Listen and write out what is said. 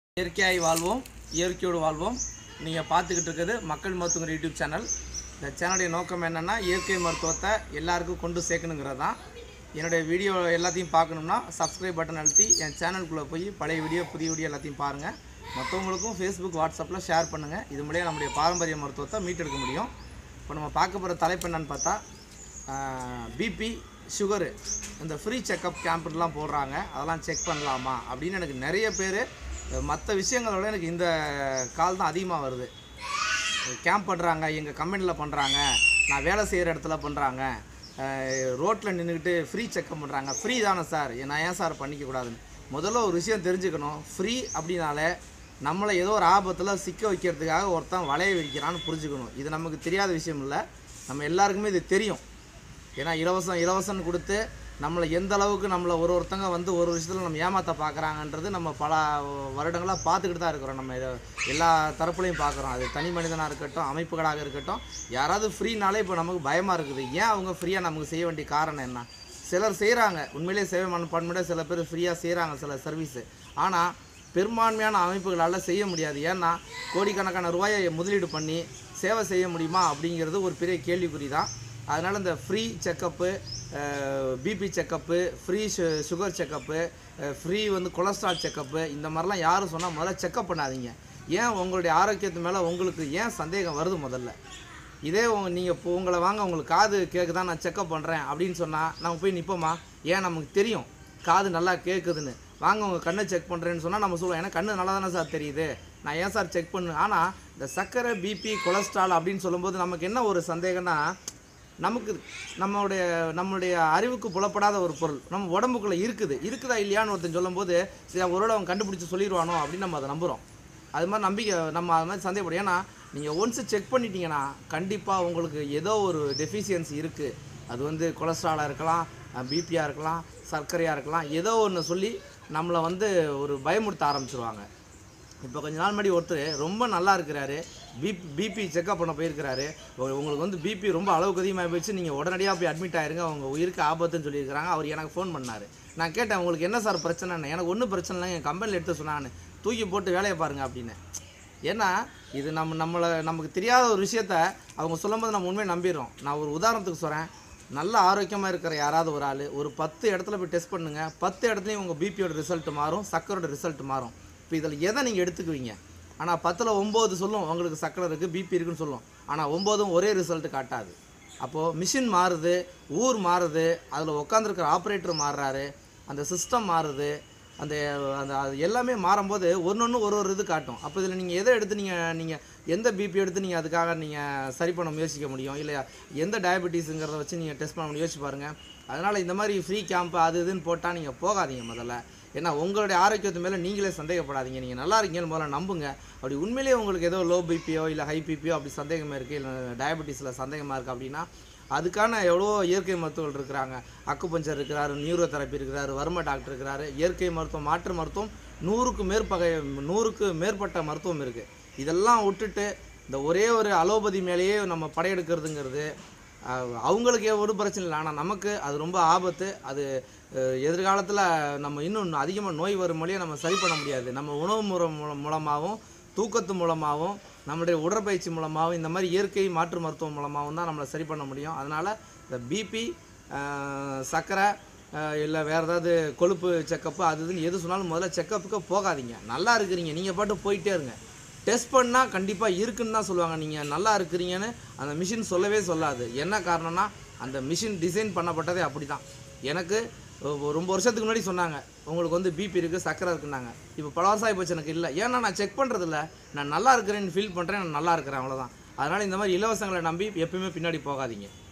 இயற்கையாய் வாழ்வோம் இயற்கையோடு வாழ்வோம் நீங்கள் பார்த்துக்கிட்டு இருக்கிறது மக்கள் மருத்துவங்கிற யூடியூப் சேனல் இந்த சேனலுடைய நோக்கம் என்னென்னா இயற்கை மருத்துவத்தை எல்லாருக்கும் கொண்டு சேர்க்கணுங்கிறது தான் என்னுடைய வீடியோ எல்லாத்தையும் பார்க்கணும்னா சப்ஸ்கிரைப் பட்டன் அழுத்தி என் சேனலுக்குள்ளே போய் பழைய வீடியோ புதிய வீடியோ எல்லாத்தையும் பாருங்கள் மற்றவங்களுக்கும் ஃபேஸ்புக் வாட்ஸ்அப்பில் ஷேர் பண்ணுங்கள் இது மூலியம் நம்முடைய பாரம்பரிய மருத்துவத்தை மீட்டெடுக்க முடியும் இப்போ நம்ம பார்க்க போகிற தலைப்பு என்னன்னு பார்த்தா பிபி சுகரு இந்த ஃப்ரீ செக்கப் கேம்ப்லாம் போடுறாங்க அதெல்லாம் செக் பண்ணலாமா அப்படின்னு எனக்கு நிறைய பேர் மற்ற விஷயங்களோட எனக்கு இந்த கால் தான் அதிகமாக வருது கேம்ப் பண்ணுறாங்க எங்கள் கம்பெனியில் பண்ணுறாங்க நான் வேலை செய்கிற இடத்துல பண்ணுறாங்க ரோட்டில் நின்றுக்கிட்டு ஃப்ரீ செக்கப் பண்ணுறாங்க ஃப்ரீ தானே சார் நான் ஏன் சார் பண்ணிக்க கூடாதுன்னு முதல்ல ஒரு விஷயம் தெரிஞ்சுக்கணும் ஃப்ரீ அப்படின்னாலே நம்மளை ஏதோ ஒரு ஆபத்தில் சிக்க வைக்கிறதுக்காக ஒருத்தன் வளைய விரிக்கிறான்னு புரிஞ்சுக்கணும் இது நமக்கு தெரியாத விஷயம் இல்லை நம்ம எல்லாருக்குமே இது தெரியும் ஏன்னா இலவசம் இலவசம்னு கொடுத்து நம்மளை எந்த அளவுக்கு நம்மளை ஒரு ஒருத்தங்க வந்து ஒரு விஷயத்தில் நம்ம ஏமாற்ற பார்க்குறாங்கன்றது நம்ம பல வருடங்களாக பார்த்துக்கிட்டு தான் இருக்கிறோம் நம்ம இதை எல்லா தரப்புலையும் பார்க்குறோம் அது தனி மனிதனாக இருக்கட்டும் அமைப்புகளாக இருக்கட்டும் யாராவது ஃப்ரீனாலே இப்போ நமக்கு பயமாக இருக்குது ஏன் அவங்க ஃப்ரீயாக நமக்கு செய்ய வேண்டிய காரணம் என்ன சிலர் செய்கிறாங்க உண்மையிலேயே சேவை மனப்பான்மையோட சில பேர் ஃப்ரீயாக செய்கிறாங்க சில சர்வீஸு ஆனால் பெரும்பான்மையான அமைப்புகளால் செய்ய முடியாது ஏன்னா கோடிக்கணக்கான ரூபாயை முதலீடு பண்ணி சேவை செய்ய முடியுமா அப்படிங்கிறது ஒரு பெரிய கேள்விக்குறி தான் அதனால் இந்த free checkup BP checkup free சு சுகர் செக்கப்பு ஃப்ரீ வந்து கொலஸ்ட்ரால் செக்கப்பு இந்த மாதிரிலாம் யாரும் சொன்னால் முதல்ல செக்கப் பண்ணாதீங்க ஏன் உங்களுடைய ஆரோக்கியத்து மேலே உங்களுக்கு ஏன் சந்தேகம் வருது முதல்ல இதே உங்க நீங்கள் இப்போ உங்களை வாங்க உங்களுக்கு காது கேட்குதா நான் செக்கப் பண்ணுறேன் அப்படின்னு சொன்னால் நம்ம போய் நிற்போமா ஏன் நமக்கு தெரியும் காது நல்லா கேட்குதுன்னு வாங்க உங்கள் கண்ணை செக் பண்ணுறேன்னு சொன்னால் நம்ம சொல்லுவோம் ஏன்னா கண்ணு நல்லா தானே சார் தெரியுது நான் ஏன் சார் செக் பண்ணு ஆனால் இந்த சர்க்கரை பிபி கொலஸ்ட்ரால் அப்படின்னு சொல்லும்போது நமக்கு என்ன ஒரு சந்தேகம்னா நமக்கு நம்மளுடைய நம்மளுடைய அறிவுக்கு புலப்படாத ஒரு பொருள் நம்ம உடம்புக்குள்ளே இருக்குது இருக்குதா இல்லையான்னு ஒருத்தன் சொல்லும்போது சரி ஒருவேளை அவன் கண்டுபிடிச்சி சொல்லிடுவானோ அப்படின்னு நம்ம அதை நம்புகிறோம் அது மாதிரி நம்பிக்கை நம்ம அது மாதிரி சந்தேகப்படும் ஏன்னா நீங்கள் ஒன்ஸு செக் பண்ணிட்டீங்கன்னா கண்டிப்பாக உங்களுக்கு ஏதோ ஒரு டெஃபிஷியன்சி இருக்குது அது வந்து கொலஸ்ட்ராலாக இருக்கலாம் பிபியாக இருக்கலாம் சர்க்கரையாக இருக்கலாம் ஏதோ ஒன்று சொல்லி நம்மளை வந்து ஒரு பயமுறுத்த ஆரம்பிச்சிருவாங்க இப்போ கொஞ்ச நாள் முன்னாடி ஒருத்தர் ரொம்ப நல்லா இருக்கிறாரு பிபி பிபி செக்அப் பண்ண போயிருக்கிறாரு உ- உங்களுக்கு வந்து பிபி ரொம்ப அளவுக்கு அதிகமாக போயிடுச்சு நீங்கள் உடனடியாக போய் அட்மிட் ஆயிருங்க அவங்க உயிருக்கு ஆபத்துன்னு சொல்லியிருக்கிறாங்க அவர் எனக்கு ஃபோன் பண்ணார் நான் கேட்டேன் உங்களுக்கு என்ன சார் பிரச்சனைன்னு எனக்கு ஒன்றும் பிரச்சனை இல்லை என் கம்பெனியில் எடுத்து சொன்னான்னு தூக்கி போட்டு வேலையை பாருங்க அப்படின்னு ஏன்னா இது நம்ம நம்மளை நமக்கு தெரியாத ஒரு விஷயத்த அவங்க சொல்லும்போது நம்ம உண்மையை நம்பிடுறோம் நான் ஒரு உதாரணத்துக்கு சொல்கிறேன் நல்ல ஆரோக்கியமாக இருக்கிற யாராவது ஒரு ஆள் ஒரு பத்து இடத்துல போய் டெஸ்ட் பண்ணுங்க பத்து இடத்துலையும் உங்கள் பிபியோட ரிசல்ட் மாறும் சக்கரோட ரிசல்ட் மாறும் இப்போ இதில் எதை நீங்கள் எடுத்துக்குவீங்க ஆனால் பத்தில் ஒம்பது சொல்லும் உங்களுக்கு சக்கரை இருக்குது பிபி இருக்குன்னு சொல்லும் ஆனால் ஒம்போதும் ஒரே ரிசல்ட் காட்டாது அப்போது மிஷின் மாறுது ஊர் மாறுது அதில் உட்காந்துருக்கிற ஆப்ரேட்டர் மாறுறாரு அந்த சிஸ்டம் மாறுது அந்த அந்த அது எல்லாமே மாறும்போது ஒன்று ஒன்று ஒரு ஒரு இது காட்டும் அப்போ இதில் நீங்கள் எதை எடுத்து நீங்கள் நீங்கள் எந்த பிபி எடுத்து நீங்கள் அதுக்காக நீங்கள் சரி பண்ண முயற்சிக்க முடியும் இல்லை எந்த டயபெட்டிஸுங்கிறத வச்சு நீங்கள் டெஸ்ட் பண்ண முடியும் யோசிச்சு பாருங்கள் அதனால் இந்த மாதிரி ஃப்ரீ கேம்ப் அது இதுன்னு போட்டால் நீங்கள் போகாதீங்க முதல்ல ஏன்னா உங்களுடைய ஆரோக்கியத்து மேலே நீங்களே சந்தேகப்படாதீங்க நீங்கள் நல்லா இருக்கீங்கன்னு முதல்ல நம்புங்க அப்படி உண்மையிலேயே உங்களுக்கு ஏதோ லோ பிபியோ இல்லை ஹை பிபியோ அப்படி சந்தேகமாக இருக்குது இல்லை டயபெட்டிஸில் சந்தேகமாக இருக்குது அப்படின்னா அதுக்கான எவ்வளோ இயற்கை மருத்துவர்கள் இருக்கிறாங்க அக்குபஞ்சர் இருக்கிறாரு நியூரோ தெரப்பி இருக்கிறாரு வர்ம டாக்டர் இருக்கிறாரு இயற்கை மருத்துவம் மாற்று மருத்துவம் நூறுக்கு மேற்பகை நூறுக்கு மேற்பட்ட மருத்துவம் இருக்குது இதெல்லாம் விட்டுட்டு இந்த ஒரே ஒரு அலோபதி மேலேயே நம்ம படையெடுக்கிறதுங்கிறது அஹ், அவங்களுக்கு ஒரு பிரச்சனை இல்லை ஆனால் நமக்கு அது ரொம்ப ஆபத்து அது எதிர்காலத்தில் நம்ம இன்னும் அதிகமாக நோய் வரும் மொழியை நம்ம சரி பண்ண முடியாது நம்ம உணவு முறை மூலம் மூலமாகவும் தூக்கத்து மூலமாகவும் நம்மளுடைய உடற்பயிற்சி மூலமாகவும் இந்த மாதிரி இயற்கை மாற்று மருத்துவம் மூலமாகவும் தான் நம்மளை சரி பண்ண முடியும் அதனால் இந்த பிபி சர்க்கரை இல்லை வேறு ஏதாவது கொழுப்பு செக்கப்பு அது இதுன்னு எது சொன்னாலும் முதல்ல செக்கப்புக்கு போகாதீங்க நல்லா இருக்கிறீங்க நீங்கள் பாட்டு போயிட்டே இருங்க டெஸ்ட் பண்ணால் கண்டிப்பாக இருக்குன்னு தான் சொல்லுவாங்க நீங்கள் நல்லா இருக்கிறீங்கன்னு அந்த மிஷின் சொல்லவே சொல்லாது என்ன காரணம்னா அந்த மிஷின் டிசைன் பண்ணப்பட்டதே அப்படி தான் எனக்கு ஒ- ரொம்ப வருஷத்துக்கு முன்னாடி சொன்னாங்க உங்களுக்கு வந்து பிபி இருக்குது சக்கரை இருக்குன்னாங்க இப்போ பல வருஷம் ஆகிப்போச்சு எனக்கு இல்லை ஏன்னா நான் செக் பண்ணுறதில்ல நான் நல்லா இருக்கிறேன்னு ஃபீல் பண்ணுறேன் நான் நல்லா இருக்கிறேன் அவ்வளோதான் அதனால் இந்த மாதிரி இலவசங்களை நம்பி எப்பயுமே பின்னாடி போகாதீங்க